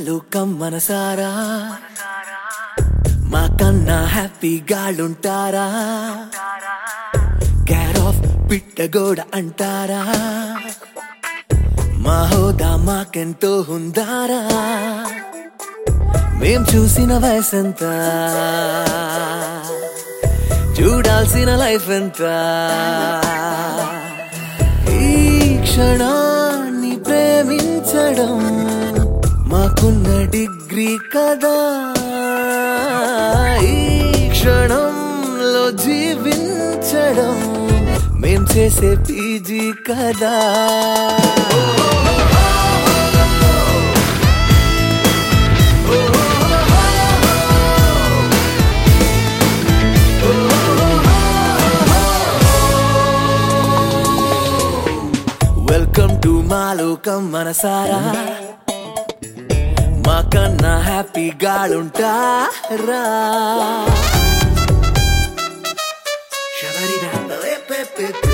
లోకం మనసారా మా కన్నా హ్యాపీగాళ్ళుంటారా కేర్ ఆఫ్ పిట్టగోడ అంటారా మా హోదా మాకెంతో ఉందారా మేం చూసిన వయసంతా చూడాల్సిన లైఫ్ ఎంత ఈ క్షణాన్ని ప్రేమించడం మాకున్న డిగ్రీ కదా ఈ క్షణంలో జీవించడం మేం చేసే పీజీ కదా వెల్కమ్ టు మా లోకం మనసారా మా కన్నా హ్యాపీగాళ్ళుంటారా శబరిదాపే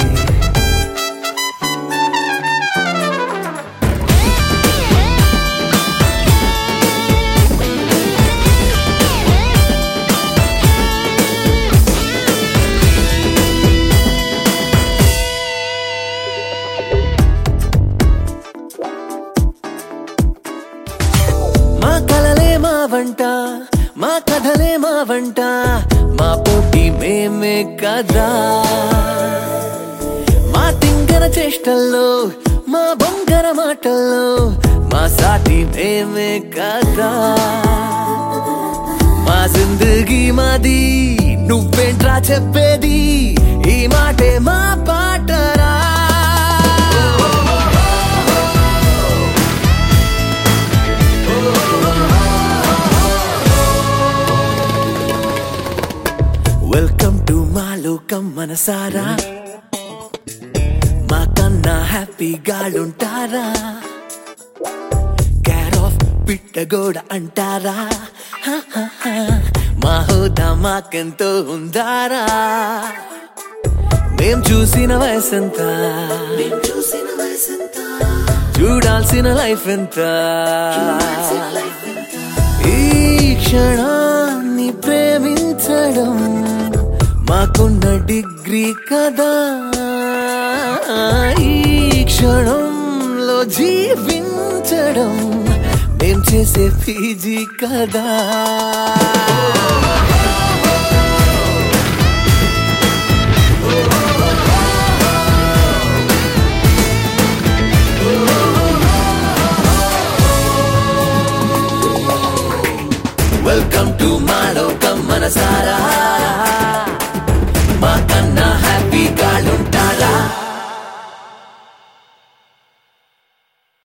మా కలలే మా వంట మా కథలే మా వంట మా పోటీ మేమే కదా మా తింగర చేష్టల్లో మా బొంగర మాటల్లో మా సాటి మేమే కదా మా జిందగీ మాది నువ్వేంట్రా చెప్పేది ఈ మాటే మా పాటరా వెల్కమ్ టు మా లోకం మనసారా మా కన్నా హ్యాపీగాళ్ళుంటారా కేర్ ఆఫ్ పిట్టగోడ అంటారా హ, హ, హ. మా హోదా మాకెంతో ఉందారా మేం చూసిన వయసంతా మేం చూసిన వయసంతా చూడాల్సిన లైఫ్ ఎంత ఈ క్షణాన్ని ప్రేమించడం మాకున్న డిగ్రీ కదా ఈ క్షణంలో జీవించడం మేం చేసే పీజీ కదా వెల్కమ్ టు మా లోకం మనసారా